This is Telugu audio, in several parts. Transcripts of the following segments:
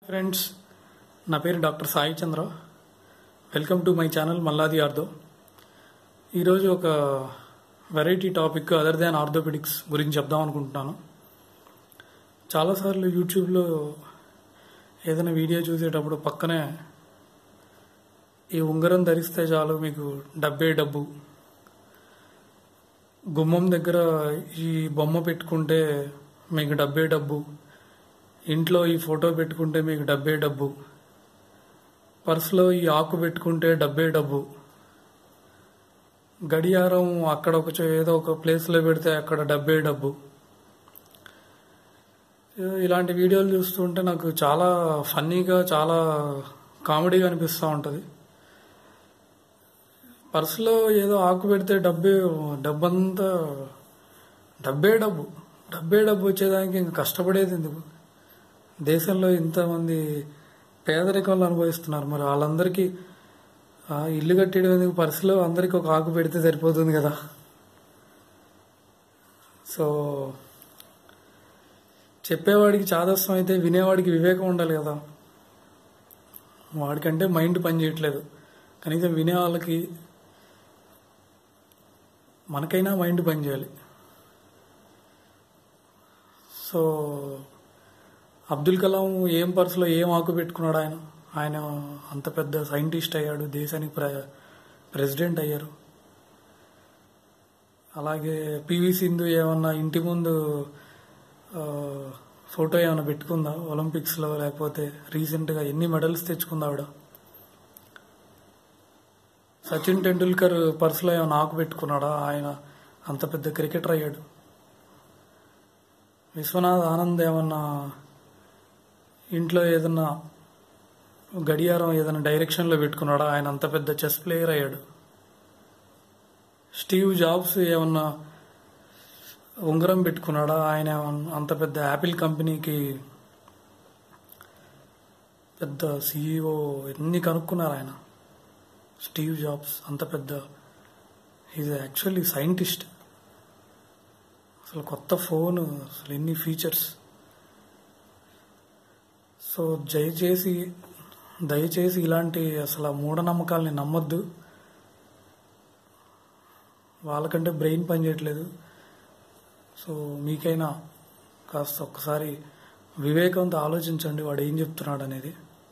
ఫ్రెండ్స్ నా పేరు doctor Sai Chandra welcome to my channel Malladi ortho ఈరోజు ఒక variety topic other than orthopaedics గురించి చెప్దాం అనుకుంటున్నాను చాలాసార్లు యూట్యూబ్లో ఏదైనా వీడియో చూసేటప్పుడు పక్కనే ఈ ఉంగరం ధరిస్తే చాలు మీకు డబ్బే డబ్బు గుమ్మం దగ్గర ఈ బొమ్మ పెట్టుకుంటే మీకు డబ్బే డబ్బు ఇంట్లో ఈ ఫోటో పెట్టుకుంటే మీకు డబ్బే డబ్బు పర్సులో ఈ ఆకు పెట్టుకుంటే డబ్బే డబ్బు గడియారం అక్కడ ఒక చో- ఏదో ఒక ప్లేస్లో పెడితే అక్కడ డబ్బే డబ్బు ఇలాంటి వీడియోలు చూస్తుంటే నాకు చాలా ఫన్నీగా చాలా కామెడీగా అనిపిస్తూ ఉంటుంది పర్సులో ఏదో ఆకు పెడితే డబ్బే డబ్బంతా డబ్బే డబ్బు డబ్బే డబ్బు వచ్చేదానికి ఇంకా కష్టపడేది ఎందుకు దేశంలో ఇంతమంది పేదరికంలో అనుభవిస్తున్నారు మరి వాళ్ళందరికీ ఆ, ఇల్లు కట్టేయడం ఎందుకు పర్సులో అందరికీ ఒక ఆకు పెడితే సరిపోతుంది కదా సో చెప్పేవాడికి చాదస్తం అయితే వినేవాడికి వివేకం ఉండాలి కదా వాడికంటే మైండ్ పని చేయట్లేదు కనీసం వినే వాళ్ళకి మనకైనా మైండ్ పని చేయాలి సో అబ్దుల్ కలాం ఏం పర్సులో ఏం ఆకు పెట్టుకున్నాడు ఆయన ఆయన అంత పెద్ద సైంటిస్ట్ అయ్యాడు దేశానికి ప్ర ప్రెసిడెంట్ అయ్యారు అలాగే పివి సింధు ఏమన్నా ఇంటి ముందు ఆ, ఫోటో ఏమైనా పెట్టుకుందా ఒలింపిక్స్లో లేకపోతే రీసెంట్గా ఎన్ని మెడల్స్ తెచ్చుకుందా ఆవిడ సచిన్ టెండూల్కర్ పర్సులో ఏమైనా ఆకు పెట్టుకున్నాడా ఆయన అంత పెద్ద క్రికెటర్ అయ్యాడు విశ్వనాథ్ ఆనంద్ ఏమన్నా ఇంట్లో ఏదన్నా గడియారం ఏదైనా డైరెక్షన్లో పెట్టుకున్నాడా ఆయన అంత పెద్ద చెస్ ప్లేయర్ అయ్యాడు స్టీవ్ జాబ్స్ ఏమన్నా ఉంగరం పెట్టుకున్నాడా ఆయన ఏమన్నా అంత పెద్ద యాపిల్ కంపెనీకి పెద్ద సీఈఓ ఎన్ని కనుక్కున్నారు ఆయన స్టీవ్ జాబ్స్ అంత పెద్ద ఈజ్ యాక్చువల్లీ సైంటిస్ట్ అసలు కొత్త ఫోన్ అసలు ఎన్ని ఫీచర్స్ సో దయచేసి దయచేసి ఇలాంటి అసలు ఆ మూఢనమ్మకాలని నమ్మొద్దు వాళ్ళకంటే బ్రెయిన్ పనిచేయట్లేదు సో మీకైనా కాస్త ఒక్కసారి వివేకంతో ఆలోచించండి వాడు ఏం చెప్తున్నాడు అనేది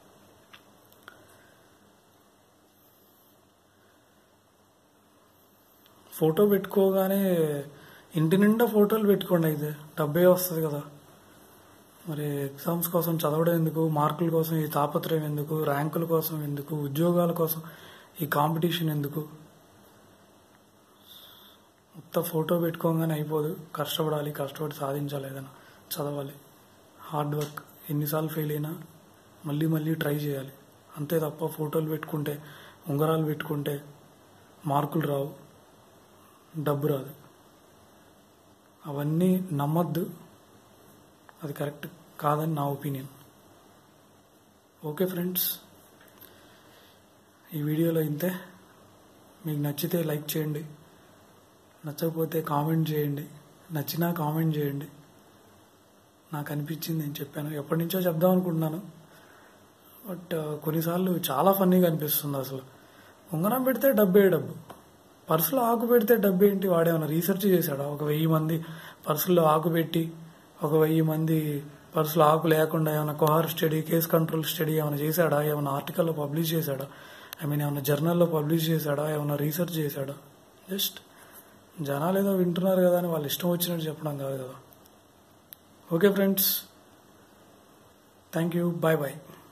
ఫోటో పెట్టుకోగానే ఇంటి నిండా ఫోటోలు పెట్టుకోండి అయితే డబ్బే వస్తుంది కదా మరి ఎగ్జామ్స్ కోసం చదవడం ఎందుకు మార్కుల కోసం ఈ తాపత్రయం ఎందుకు ర్యాంకుల కోసం ఎందుకు ఉద్యోగాల కోసం ఈ కాంపిటీషన్ ఎందుకు మొత్తం ఫోటో పెట్టుకోగానే అయిపోదు కష్టపడాలి కష్టపడి సాధించాలి ఏదైనా చదవాలి హార్డ్ వర్క్ ఎన్నిసార్లు ఫెయిల్ అయినా మళ్ళీ మళ్ళీ ట్రై చేయాలి అంతే తప్ప ఫోటోలు పెట్టుకుంటే ఉంగరాలు పెట్టుకుంటే మార్కులు రావు డబ్బు రాదు అవన్నీ నమ్మద్దు అది కరెక్ట్ కాదని నా ఒపీనియన్ ఓకే ఫ్రెండ్స్ ఈ వీడియోలో ఇంతే మీకు నచ్చితే లైక్ చేయండి నచ్చకపోతే కామెంట్ చేయండి నచ్చినా కామెంట్ చేయండి నాకు అనిపించింది నేను చెప్పాను ఎప్పటి నుంచో చెప్దాం అనుకుంటున్నాను బట్ కొన్నిసార్లు చాలా ఫన్నీగా అనిపిస్తుంది అసలు ఉంగరం పెడితే డబ్బే డబ్బు పర్సులో ఆకు పెడితే డబ్బు ఏంటి వాడేమైనా రీసెర్చ్ చేశాడా ఒక వెయ్యి మంది పర్సుల్లో ఆకు పెట్టి ఒక వెయ్యి మంది పర్సులో ఆకు లేకుండా ఏమైనా cohort study case control study ఏమైనా చేశాడా ఏమైనా ఆర్టికల్లో పబ్లిష్ చేశాడా ఐ మీన్ ఏమైనా జర్నల్లో పబ్లిష్ చేశాడా ఏమైనా రీసెర్చ్ చేశాడా జస్ట్ జనాలు ఏదో వింటున్నారు కదా అని వాళ్ళు ఇష్టం వచ్చినట్టు చెప్పడం కాదు కదా okay friends thank you bye bye